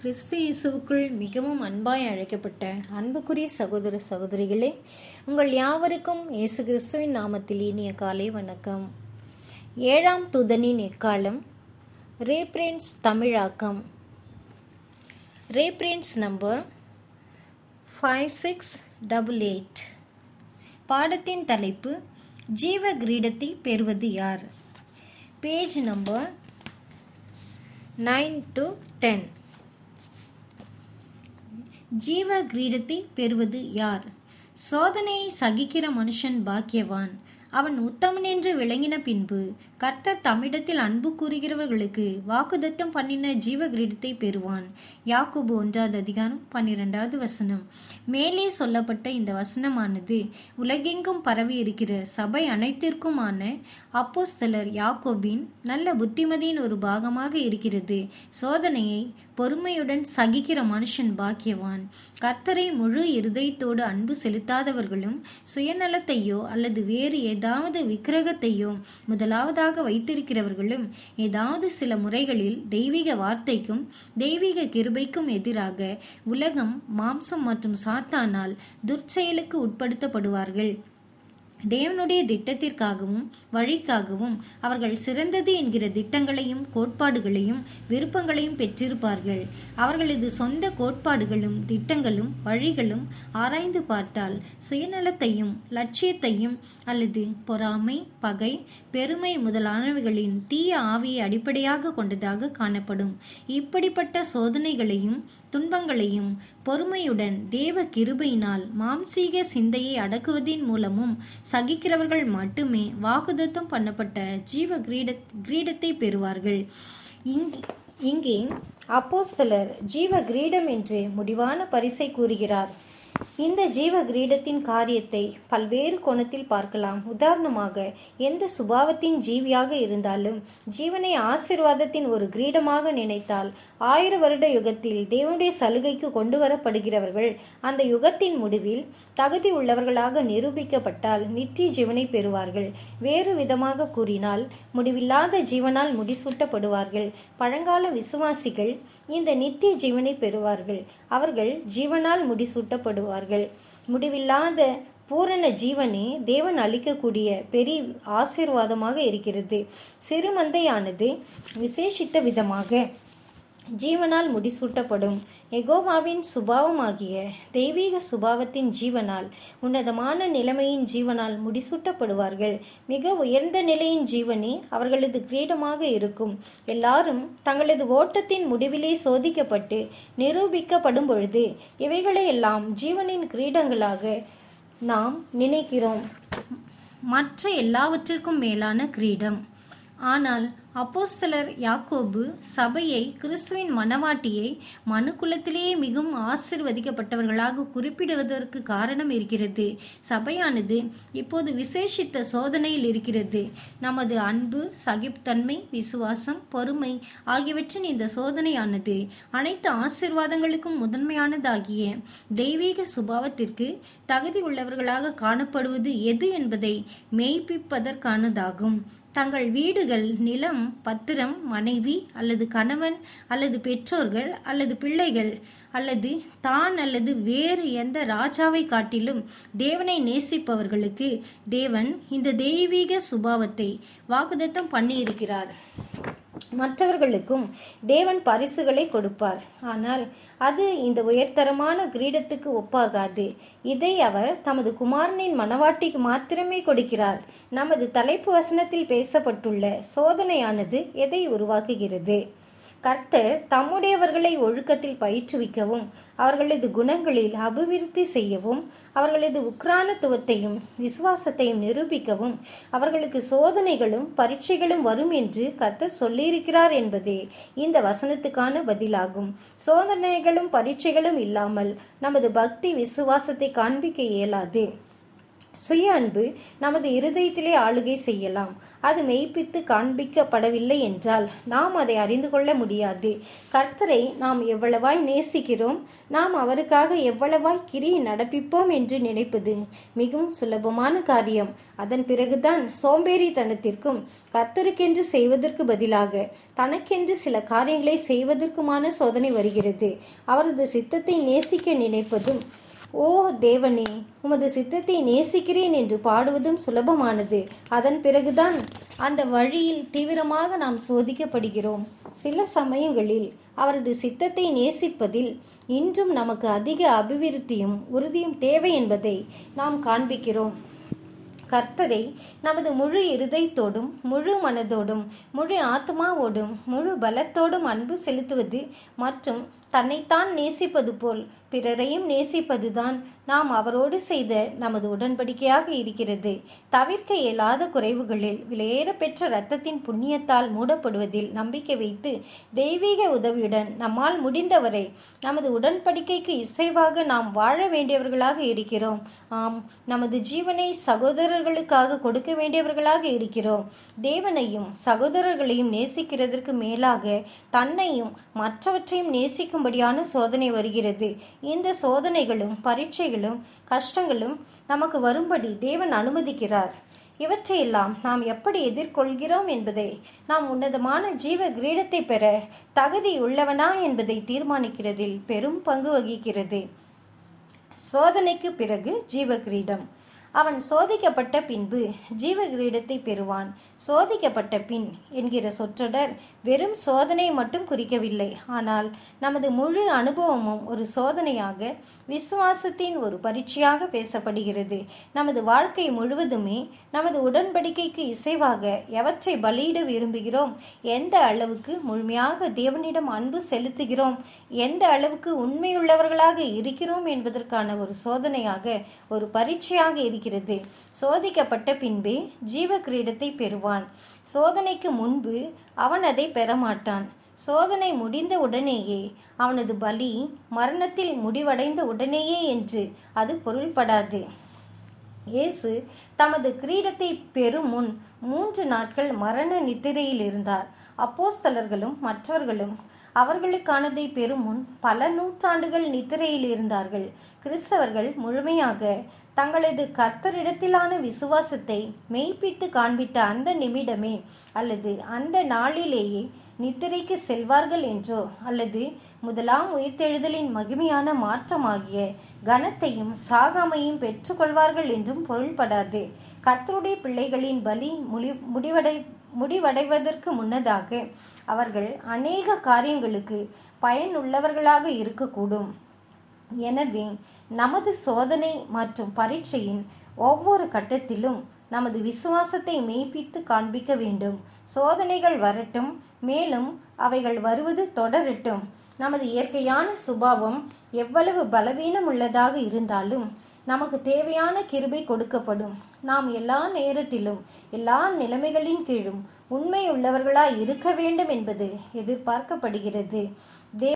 கிறிஸ்து இயேசுவுக்குள் மிகவும் அன்பாய் அழைக்கப்பட்ட அன்புக்குரிய சகோதர சகோதரிகளே உங்கள் யாவருக்கும் இயேசு கிறிஸ்துவின் நாமத்தில் இனிய காலை வணக்கம் ஏழாம் தூதனின் எக்காலம் ரேப்ரேன்ஸ் தமிழாக்கம் reference number five six double eight பாடத்தின் தலைப்பு ஜீவ கிரீடத்தை பெறுவது யார் page number nine to ten ஜீவ கிரீடத்தை பெறுவது யார் சோதனையை சகிக்கிற மனுஷன் பாக்கியவான் அவன் உத்தமன் என்று விளங்கின பின்பு கர்த்தர் தம்மிடத்தில் அன்பு கூறுகிறவர்களுக்கு வாக்குதத்தம் பண்ணின ஜீவ கிரீடத்தை பெறுவான் யாக்கோபு ஒன்றாவது அதிகாரம் பன்னிரெண்டாவது வசனம் மேலே சொல்லப்பட்ட இந்த வசனமானது உலகெங்கும் பரவி இருக்கிற சபை அனைத்திற்குமான அப்போஸ்தலர் யாக்கோபின் நல்ல புத்திமதியின் ஒரு பாகமாக இருக்கிறது சோதனையை பொறுமையுடன் சகிக்கிற மனுஷன் பாக்கியவான் கர்த்தரை முழு இருதயத்தோடு அன்பு செலுத்தாதவர்களும் சுயநலத்தையோ அல்லது வேறு ஏதாவது விக்கிரகத்தையோ முதலாவதாக வைத்திருக்கிறவர்களும் ஏதாவது சில முறைகளில் தெய்வீக வார்த்தைக்கும் தெய்வீக கிருபைக்கும் எதிராக உலகம் மாம்சம் மற்றும் சாத்தானால் துர்ச்செயலுக்கு உட்படுத்தப்படுவார்கள் தேவனுடைய திட்டத்திற்காகவும் வழிக்காகவும் அவர்கள் சிறந்தது என்கிற திட்டங்களையும் கோட்பாடுகளையும் விருப்பங்களையும் பெற்றிருப்பார்கள் அவர்களது சொந்த கோட்பாடுகளும் திட்டங்களும் வழிகளும் ஆராய்ந்து பார்த்தால் சுயநலத்தையும் லட்சியத்தையும் அல்லது பொறாமை பகை பெருமை முதலானவைகளின் தீய ஆவியை அடிப்படையாக கொண்டதாக காணப்படும் இப்படிப்பட்ட சோதனைகளையும் துன்பங்களையும் பொறுமையுடன் தேவ கிருபையினால் மாம்சீக சிந்தையை அடக்குவதின் மூலமும் சகிக்கிறவர்கள் மட்டுமே வாக்குதத்தம் பண்ணப்பட்ட ஜீவ கிரீட கிரீடத்தை பெறுவார்கள் இங்கே இங்கே அப்போஸ்தலர் ஜீவ கிரீடம் என்று முடிவான பரிசை கூறுகிறார் இந்த ஜீவ கிரீடத்தின் காரியத்தை பல்வேறு கோணத்தில் பார்க்கலாம் உதாரணமாக எந்த சுபாவத்தின் ஜீவியாக இருந்தாலும் ஜீவனை ஆசிர்வாதத்தின் ஒரு கிரீடமாக நினைத்தால் ஆயிர வருட யுகத்தில் தேவனுடைய சலுகைக்கு கொண்டு வரப்படுகிறவர்கள் அந்த யுகத்தின் முடிவில் தகுதி உள்ளவர்களாக நிரூபிக்கப்பட்டால் நித்திய ஜீவனை பெறுவார்கள் வேறு விதமாக கூறினால் முடிவில்லாத ஜீவனால் முடிசூட்டப்படுவார்கள் பழங்கால விசுவாசிகள் இந்த நித்திய ஜீவனை பெறுவார்கள் அவர்கள் ஜீவனால் முடிசூட்டப்படுவார்கள் முடிவில்லாத பூரண ஜீவனே தேவன் அளிக்கக்கூடிய பெரிய ஆசீர்வாதமாக இருக்கிறது சிறுமந்தையானது விசேஷித்த விதமாக ஜீவனால் முடிசூட்டப்படும் எகோவாவின் சுபாவமாகிய தெய்வீக சுபாவத்தின் ஜீவனால் உன்னதமான நிலைமையின் ஜீவனால் முடிசூட்டப்படுவார்கள் மிக உயர்ந்த நிலையின் ஜீவனே அவர்களது கிரீடமாக இருக்கும் எல்லாரும் தங்களது ஓட்டத்தின் முடிவிலே சோதிக்கப்பட்டு நிரூபிக்கப்படும் பொழுது இவைகளை எல்லாம் ஜீவனின் கிரீடங்களாக நாம் நினைக்கிறோம் மற்ற எல்லாவற்றிற்கும் மேலான கிரீடம் ஆனால் அப்போஸ்தலர் யாக்கோபு சபையை கிறிஸ்துவின் மனவாட்டியை மனுக்குலத்திலேயே மிகவும் ஆசிர்வதிக்கப்பட்டவர்களாக குறிப்பிடுவதற்கு காரணம் இருக்கிறது சபையானது இப்போது விசேஷித்த சோதனையில் இருக்கிறது நமது அன்பு சகிப்புத்தன்மை விசுவாசம் பொறுமை ஆகியவற்றின் இந்த சோதனையானது அனைத்து ஆசிர்வாதங்களுக்கும் முதன்மையானதாகிய தெய்வீக சுபாவத்திற்கு தகுதி உள்ளவர்களாக காணப்படுவது எது என்பதை மெய்ப்பிப்பதற்கானதாகும் தங்கள் வீடுகள் நிலம் பத்திரம் மனைவி அல்லது கணவன் அல்லது பெற்றோர்கள் அல்லது பிள்ளைகள் அல்லது தான் அல்லது வேறு எந்த ராஜாவை காட்டிலும் தேவனை நேசிப்பவர்களுக்கு தேவன் இந்த தெய்வீக சுபாவத்தை வாக்குதத்தம் பண்ணியிருக்கிறார் மற்றவர்களுக்கும் தேவன் பரிசுகளை கொடுப்பார் ஆனால் அது இந்த உயர்தரமான கிரீடத்துக்கு ஒப்பாகாது இதை அவர் தமது குமாரனின் மனவாட்டிக்கு மாத்திரமே கொடுக்கிறார் நமது தலைப்பு வசனத்தில் பேசப்பட்டுள்ள சோதனையானது எதை உருவாக்குகிறது கர்த்தர் தம்முடையவர்களை ஒழுக்கத்தில் பயிற்றுவிக்கவும் அவர்களது குணங்களில் அபிவிருத்தி செய்யவும் அவர்களது உக்ரானத்துவத்தையும் விசுவாசத்தையும் நிரூபிக்கவும் அவர்களுக்கு சோதனைகளும் பரீட்சைகளும் வரும் என்று கர்த்தர் சொல்லியிருக்கிறார் என்பதே இந்த வசனத்துக்கான பதிலாகும் சோதனைகளும் பரீட்சைகளும் இல்லாமல் நமது பக்தி விசுவாசத்தை காண்பிக்க இயலாது சுய அன்பு நமது இருதயத்திலே ஆளுகை செய்யலாம் அது மெய்ப்பித்து காண்பிக்கப்படவில்லை என்றால் நாம் அதை அறிந்து கொள்ள முடியாது கர்த்தரை நாம் எவ்வளவாய் நேசிக்கிறோம் நாம் அவருக்காக எவ்வளவாய் கிரியை நடப்பிப்போம் என்று நினைப்பது மிகவும் சுலபமான காரியம் அதன் பிறகுதான் சோம்பேறித்தனத்திற்கும் கர்த்தருக்கென்று செய்வதற்கு பதிலாக தனக்கென்று சில காரியங்களை செய்வதற்குமான சோதனை வருகிறது அவரது சித்தத்தை நேசிக்க நினைப்பதும் ஓ தேவனே உமது சித்தத்தை நேசிக்கிறேன் என்று பாடுவதும் சுலபமானது அதன் பிறகுதான் அந்த வழியில் தீவிரமாக நாம் சோதிக்கப்படுகிறோம் சில சமயங்களில் அவரது சித்தத்தை நேசிப்பதில் இன்றும் நமக்கு அதிக அபிவிருத்தியும் உறுதியும் தேவை என்பதை நாம் காண்பிக்கிறோம் கர்த்தரை நமது முழு இருதயத்தோடும் முழு மனதோடும் முழு ஆத்மாவோடும் முழு பலத்தோடும் அன்பு செலுத்துவது மற்றும் தன்னைத்தான் நேசிப்பது போல் பிறரையும் நேசிப்பதுதான் நாம் அவரோடு செய்த நமது உடன்படிக்கையாக இருக்கிறது தவிர்க்க இயலாத குறைவுகளில் விலையேற பெற்ற இரத்தத்தின் புண்ணியத்தால் மூடப்படுவதில் நம்பிக்கை வைத்து தெய்வீக உதவியுடன் நம்மால் முடிந்தவரை நமது உடன்படிக்கைக்கு இசைவாக நாம் வாழ வேண்டியவர்களாக இருக்கிறோம் ஆம் நமது ஜீவனை சகோதரர்களுக்காக கொடுக்க வேண்டியவர்களாக இருக்கிறோம் தேவனையும் சகோதரர்களையும் நேசிக்கிறதற்கு மேலாக தன்னையும் மற்றவற்றையும் நேசிக்கும்படியான சோதனை வருகிறது இந்த சோதனைகளும் பரீட்சைகளும் கஷ்டங்களும் நமக்கு வரும்படி தேவன் அனுமதிக்கிறார் இவற்றையெல்லாம் நாம் எப்படி எதிர்கொள்கிறோம் என்பதை நாம் உன்னதமான ஜீவ கிரீடத்தை பெற தகுதி உள்ளவனா என்பதை தீர்மானிக்கிறதில் பெரும் பங்கு வகிக்கிறது சோதனைக்கு பிறகு ஜீவ கிரீடம் அவன் சோதிக்கப்பட்ட பின்பு ஜீவ கிரீடத்தை பெறுவான் சோதிக்கப்பட்ட பின் என்கிற சொற்றொடர் வெறும் சோதனை மட்டும் குறிக்கவில்லை ஆனால் நமது முழு அனுபவமும் ஒரு சோதனையாக விசுவாசத்தின் ஒரு பரீட்சையாக பேசப்படுகிறது நமது வாழ்க்கை முழுவதுமே நமது உடன்படிக்கைக்கு இசைவாக எவற்றை பலியிட விரும்புகிறோம் எந்த அளவுக்கு முழுமையாக தேவனிடம் அன்பு செலுத்துகிறோம் எந்த அளவுக்கு உண்மையுள்ளவர்களாக இருக்கிறோம் என்பதற்கான ஒரு சோதனையாக ஒரு பரீட்சையாக இருக்கிறது சோதிக்கப்பட்ட பின்பே ஜீவ கிரீடத்தை பெறுவான் சோதனைக்கு முன்பு அவன் அதை பெறமாட்டான் சோதனை முடிந்த உடனேயே அவனது பலி மரணத்தில் முடிவடைந்த உடனேயே என்று அது பொருள்படாது இயேசு தமது கிரீடத்தை பெறும் முன் மூன்று நாட்கள் மரண நித்திரையில் இருந்தார் அப்போஸ்தலர்களும் மற்றவர்களும் அவர்களுக்கானதை பெறும் முன் பல நூற்றாண்டுகள் நித்திரையில் இருந்தார்கள் கிறிஸ்தவர்கள் முழுமையாக தங்களது கர்த்தரிடத்திலான விசுவாசத்தை மெய்ப்பித்து காண்பித்த அந்த நிமிடமே அல்லது அந்த நாளிலேயே நித்திரைக்கு செல்வார்கள் என்றோ அல்லது முதலாம் உயிர்த்தெழுதலின் மகிமையான மாற்றமாகிய கனத்தையும் சாகாமையும் பெற்றுக்கொள்வார்கள் என்றும் பொருள்படாது கர்த்தருடைய பிள்ளைகளின் பலி முடி முடிவடை முடிவடைவதற்கு முன்னதாக அவர்கள் அநேக காரியங்களுக்கு பயனுள்ளவர்களாக இருக்கக்கூடும் எனவே நமது சோதனை மற்றும் பரீட்சையின் ஒவ்வொரு கட்டத்திலும் நமது விசுவாசத்தை மெய்ப்பித்து காண்பிக்க வேண்டும் சோதனைகள் வரட்டும் மேலும் அவைகள் வருவது தொடரட்டும் நமது இயற்கையான சுபாவம் எவ்வளவு பலவீனம் உள்ளதாக இருந்தாலும் நமக்கு தேவையான கிருபை கொடுக்கப்படும் நாம் எல்லா நேரத்திலும் எல்லா நிலைமைகளின் கீழும் உண்மை உள்ளவர்களாய் இருக்க வேண்டும் என்பது எதிர்பார்க்கப்படுகிறது தே